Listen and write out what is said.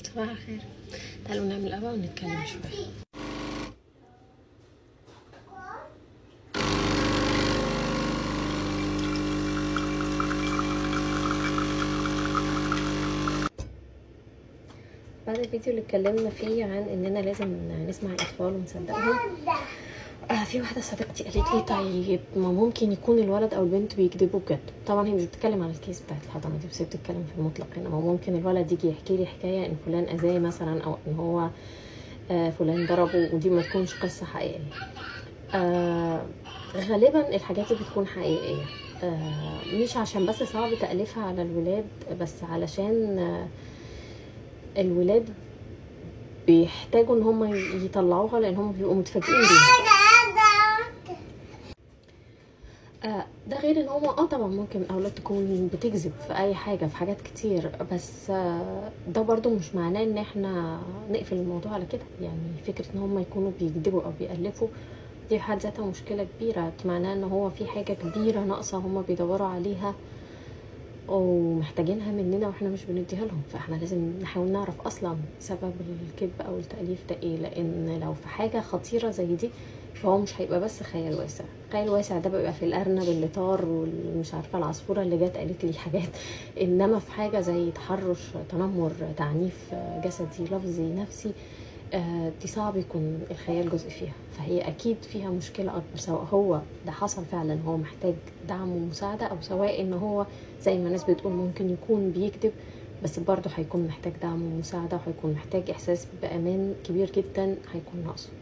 صباح الخير تعالوا نعمل قهوة ونتكلم شوية بعد الفيديو اللي اتكلمنا فيه عن اننا لازم نسمع الاطفال ونصدقهم آه في واحدة صديقتي قالت لي طيب ما ممكن يكون الولد او البنت بيكذبوا بجد طبعا هي مش بتتكلم على الكيس بتاعت الحضانة دي بس هي بتتكلم في المطلق هنا ما ممكن الولد يجي يحكي لي حكاية ان فلان اذاه مثلا او ان هو آه فلان ضربه ودي ما تكونش قصة حقيقية آه غالبا الحاجات دي بتكون حقيقية آه مش عشان بس صعب تأليفها على الولاد بس علشان آه الولاد بيحتاجوا ان هم يطلعوها لان هم بيبقوا متفاجئين بيها آه ده غير ان هو اه طبعا ممكن اولاد تكون بتكذب في اي حاجه في حاجات كتير بس آه ده برضو مش معناه ان احنا نقفل الموضوع على كده يعني فكره ان هم يكونوا بيكذبوا او بيالفوا دي في حد ذاتها مشكله كبيره معناه ان هو في حاجه كبيره ناقصه هم بيدوروا عليها ومحتاجينها مننا واحنا مش بنديها لهم فاحنا لازم نحاول نعرف اصلا سبب الكذب او التاليف ده ايه لان لو في حاجه خطيره زي دي فهو مش هيبقى بس خيال واسع خيال واسع ده بيبقى في الارنب اللي طار والمش عارفه العصفوره اللي جت قالت لي حاجات انما في حاجه زي تحرش تنمر تعنيف جسدي لفظي نفسي دي صعب يكون الخيال جزء فيها فهي اكيد فيها مشكله اكبر سواء هو ده حصل فعلا هو محتاج دعم ومساعده او سواء ان هو زي ما الناس بتقول ممكن يكون بيكذب بس برضه هيكون محتاج دعم ومساعده وهيكون محتاج احساس بامان كبير جدا هيكون ناقصه